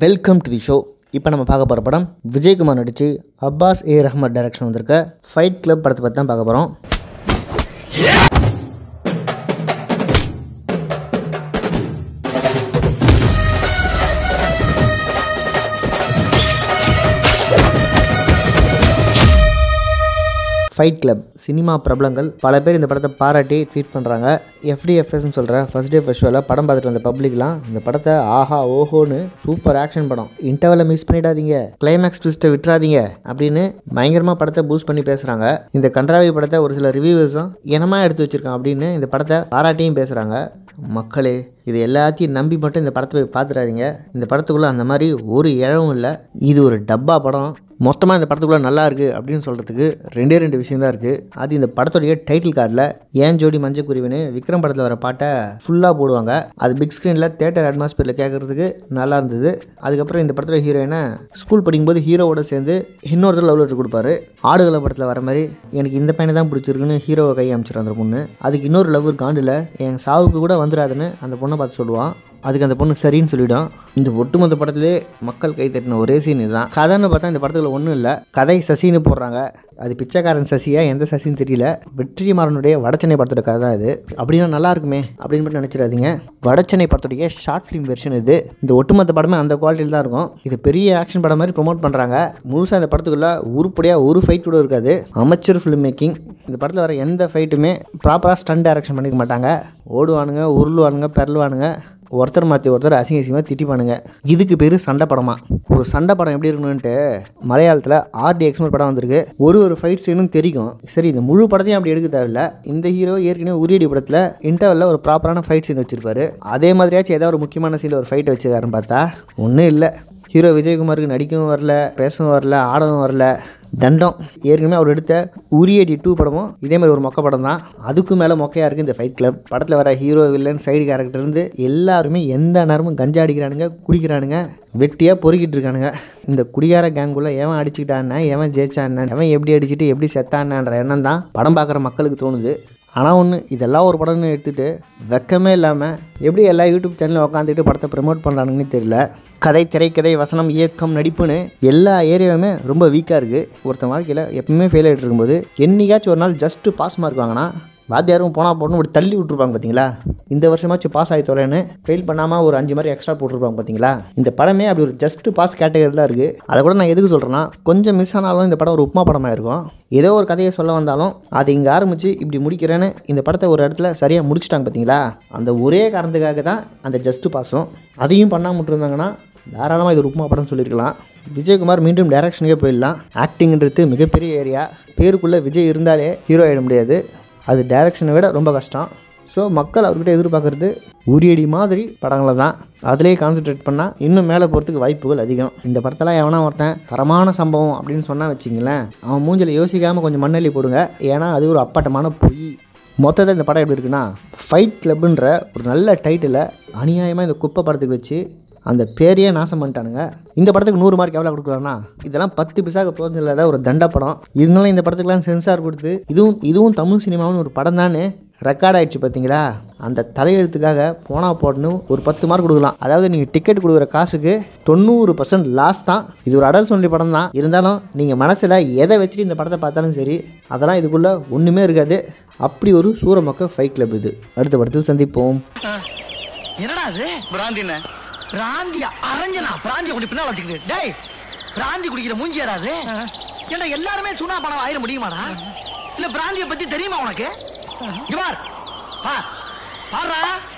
welcome to the show இப்போ நம்ம பார்க்க போகிற படம் விஜயகுமார் நடித்து அப்பாஸ் ஏ ரஹ்மத் டைரக்ஷன் வந்திருக்க ஃபைட் கிளப் படத்தை பற்றி தான் பார்க்க போகிறோம் ஃபைட் கிளப் சினிமா பிரபலங்கள் பல பேர் இந்த படத்தை பாராட்டி ட்வீட் பண்ணுறாங்க எஃப்டிஎஃப்எஸ்ன்னு சொல்கிற ஃபர்ஸ்ட் டே ஃபெஸ்டிவலில் படம் பார்த்துட்டு வந்த பப்ளிக்லாம் இந்த படத்தை ஆஹா ஓஹோன்னு சூப்பர் ஆக்ஷன் படம் இன்டர்வலை மிஸ் பண்ணிடாதீங்க கிளைமேக்ஸ் ட்விஸ்ட்டை விட்டுறாதீங்க அப்படின்னு பயங்கரமாக படத்தை பூஸ்ட் பண்ணி பேசுகிறாங்க இந்த கன்றாவி படத்தை ஒரு சில ரிவ்யூவர்ஸும் இனமாக எடுத்து வச்சிருக்கான் அப்படின்னு இந்த படத்தை பாராட்டியும் பேசுகிறாங்க மக்களே இது எல்லாத்தையும் நம்பி மட்டும் இந்த படத்தை போய் பார்த்துடாதீங்க இந்த படத்துக்குள்ளே அந்த மாதிரி ஒரு இழவும் இல்லை இது ஒரு டப்பா படம் மொத்தமாக இந்த படத்துக்குள்ளே நல்லா இருக்குது அப்படின்னு சொல்கிறதுக்கு ரெண்டே ரெண்டு விஷயம் தான் இருக்குது அது இந்த படத்துடைய டைட்டில் கார்டில் ஏன் ஜோடி மஞ்சள் குருவின்னு விக்ரம் படத்தில் வர பாட்டை ஃபுல்லாக போடுவாங்க அது பிக் ஸ்க்ரீனில் தேட்டர் அட்மாஸ்பியரில் கேட்குறதுக்கு நல்லா இருந்தது அதுக்கப்புறம் இந்த படத்தில் ஹீரோயினை ஸ்கூல் படிக்கும்போது ஹீரோவோட சேர்ந்து இன்னொருத்தர் லவ் லெட்டர் கொடுப்பாரு ஆடுகள படத்தில் வர மாதிரி எனக்கு இந்த பையனை தான் பிடிச்சிருக்குன்னு ஹீரோவை கை அமைச்சிடும் அந்த பொண்ணு அதுக்கு இன்னொரு லவ் காண்டில் என் சாவுக்கு கூட வந்துடாதுன்னு அந்த பொண்ணை பார்த்து சொல்லுவான் அதுக்கு அந்த பொண்ணு சரின்னு சொல்லிடும் இந்த ஒட்டுமொத்த படத்திலே மக்கள் கை தட்டின ஒரே சீன் இதுதான் கதைன்னு பார்த்தா இந்த படத்துல ஒன்றும் இல்லை கதை சசின்னு போடுறாங்க அது பிச்சைக்காரன் சசியா எந்த சசின்னு தெரியல வெற்றிமாறனுடைய வடச்சென்னை படத்தோட கதை தான் இது அப்படின்னா நல்லா இருக்குமே அப்படின்னு மட்டும் நினச்சிடாதீங்க வடச்சென்னை படத்துடைய ஷார்ட் ஃபிலிம் வெர்ஷன் இது இந்த ஒட்டுமொத்த படமே அந்த குவாலிட்டியில் தான் இருக்கும் இது பெரிய ஆக்ஷன் படம் மாதிரி ப்ரொமோட் பண்ணுறாங்க முழுசாக இந்த படத்துக்குள்ள உருப்படியாக ஒரு ஃபைட் கூட இருக்காது அமைச்சர் ஃபிலிம் மேக்கிங் இந்த படத்தில் வர எந்த ஃபைட்டுமே ப்ராப்பராக ஸ்டன் டைரக்ஷன் பண்ணிக்க மாட்டாங்க ஓடுவானுங்க உருளுவானுங்க பெரலுவானுங்க ஒருத்தர் மாற்றி ஒருத்தர் அசிங்க அசிங்கமாக திட்டிப்பானுங்க இதுக்கு பேர் சண்டை படமா ஒரு சண்டை படம் எப்படி இருக்கணும்ன்ட்டு மலையாளத்தில் ஆர்டி எக்ஸ்மர் படம் வந்திருக்கு ஒரு ஒரு ஃபைட் சீனும் தெரியும் சரி இந்த முழு படத்தையும் அப்படி எடுக்க தேவையில்ல இந்த ஹீரோ ஏற்கனவே உரியடி படத்தில் இன்டர்வலில் ஒரு ப்ராப்பரான ஃபைட் சீன் வச்சிருப்பாரு அதே மாதிரியாச்சும் ஏதாவது ஒரு முக்கியமான சீனில் ஒரு ஃபைட் வச்சுக்காருன்னு பார்த்தா ஒன்றும் இல்லை ஹீரோ விஜயகுமாருக்கு நடிக்கவும் வரல பேசவும் வரல ஆடவும் வரல தண்டம் ஏற்கனவே அவர் எடுத்த உரியடி டூ படமும் இதே மாதிரி ஒரு மொக்க படம் தான் அதுக்கும் மேலே மொக்கையாக இருக்குது இந்த ஃபைட் கிளப் படத்தில் வர ஹீரோ வில்லன் சைடு கேரக்டர் இருந்து எல்லாருமே எந்த நேரமும் கஞ்சா அடிக்கிறானுங்க குடிக்கிறானுங்க வெட்டியாக பொறுக்கிட்டு இருக்கானுங்க இந்த குடிகார கேங்குள்ளே எவன் அடிச்சுக்கிட்டான்னா எவன் ஜெயிச்சான்னா எவன் எப்படி அடிச்சுட்டு எப்படி செத்தான்னான்ற எண்ணம் தான் படம் பார்க்குற மக்களுக்கு தோணுது ஆனால் ஒன்று இதெல்லாம் ஒரு படம்னு எடுத்துகிட்டு வெக்கமே இல்லாமல் எப்படி எல்லா யூடியூப் சேனலில் உட்காந்துட்டு படத்தை ப்ரமோட் பண்ணுறானுங்கன்னு தெரியல கதை திரைக்கதை வசனம் இயக்கம் நடிப்புன்னு எல்லா ஏரியாவுமே ரொம்ப வீக்காக இருக்குது ஒருத்தன் வாழ்க்கையில் எப்பவுமே ஃபெயில் ஆகிட்டு இருக்கும்போது என்னைக்காச்சும் ஒரு நாள் ஜஸ்ட்டு பாஸ் மார்க் வாங்கினா வாத்தியாரும் போனால் போடணும் இப்படி தள்ளி விட்ருப்பாங்க பார்த்தீங்களா இந்த வருஷமாச்சும் பாஸ் ஆகி தொலைன்னு ஃபெயில் பண்ணாமல் ஒரு அஞ்சு மாதிரி எக்ஸ்ட்ரா போட்டிருப்பாங்க பார்த்தீங்களா இந்த படமே அப்படி ஒரு ஜஸ்ட் பாஸ் கேட்டகரி தான் இருக்குது அதை கூட நான் எதுக்கு சொல்கிறேன்னா கொஞ்சம் மிஸ் ஆனாலும் இந்த படம் ஒரு உப்புமா படமாக இருக்கும் ஏதோ ஒரு கதையை சொல்ல வந்தாலும் அதை இங்கே ஆரம்பித்து இப்படி முடிக்கிறேன்னு இந்த படத்தை ஒரு இடத்துல சரியாக முடிச்சிட்டாங்க பார்த்தீங்களா அந்த ஒரே காரணத்துக்காக தான் அந்த ஜஸ்ட் பாஸும் அதையும் பண்ணாமல் விட்டுருந்தாங்கன்னா தாராளமாக இது ஒரு உப்புமா படம் சொல்லியிருக்கலாம் விஜயகுமார் மீண்டும் டைரக்ஷனுக்கே போயிடலாம் ஆக்டிங்ன்றது மிகப்பெரிய ஏரியா பேருக்குள்ளே விஜய் இருந்தாலே ஹீரோ ஆகிட முடியாது அது டைரக்ஷனை விட ரொம்ப கஷ்டம் ஸோ மக்கள் அவர்கிட்ட எதிர்பார்க்குறது உரியடி மாதிரி படங்களை தான் அதிலே கான்சென்ட்ரேட் பண்ணால் இன்னும் மேலே போகிறதுக்கு வாய்ப்புகள் அதிகம் இந்த படத்தெல்லாம் எவனா ஒருத்தன் தரமான சம்பவம் அப்படின்னு சொன்னால் வச்சிங்களேன் அவன் மூஞ்சில் யோசிக்காமல் கொஞ்சம் மண்ணள்ளி போடுங்க ஏன்னா அது ஒரு அப்பட்டமான பொய் மொத்தத்தில் இந்த படம் எப்படி இருக்குன்னா ஃபைட் கிளப்புன்ற ஒரு நல்ல டைட்டிலை அநியாயமாக இந்த குப்பை படத்துக்கு வச்சு அந்த பேரையே நாசம் பண்ணிட்டானுங்க இந்த படத்துக்கு நூறு மார்க் எவ்வளோ கொடுக்கலாம்னா இதெல்லாம் பத்து பிசாக பிரோஜனம் இல்லாத ஒரு தண்ட படம் இருந்தாலும் இந்த படத்துக்குலாம் சென்சார் கொடுத்து இதுவும் இதுவும் தமிழ் சினிமாவும் ஒரு படம் தானே ரெக்கார்ட் ஆயிடுச்சு பார்த்தீங்களா அந்த தலையெழுத்துக்காக போனால் போடணும் ஒரு பத்து மார்க் கொடுக்கலாம் அதாவது நீங்கள் டிக்கெட் கொடுக்குற காசுக்கு தொண்ணூறு பர்சன்ட் லாஸ் தான் இது ஒரு அடல் சொல்லி படம் தான் இருந்தாலும் நீங்கள் மனசில் எதை வச்சுட்டு இந்த படத்தை பார்த்தாலும் சரி அதெல்லாம் இதுக்குள்ளே ஒன்றுமே இருக்காது அப்படி ஒரு சூரமொக்க ஃபைட் கிளப் இது அடுத்த படத்தில் சந்திப்போம் என்னடா அது பிராந்தின பிராந்தியா அரஞ்சனா பிராந்திய கொண்டு பின்னால வச்சுக்கிட்டு டேய் பிராந்தி குடிக்கிற மூஞ்சி யாராது ஏன்டா எல்லாருமே சுனா பணம் ஆயிர முடியுமாடா இல்ல பிராந்திய பத்தி தெரியுமா உனக்கு இங்க பார் பார் பாருடா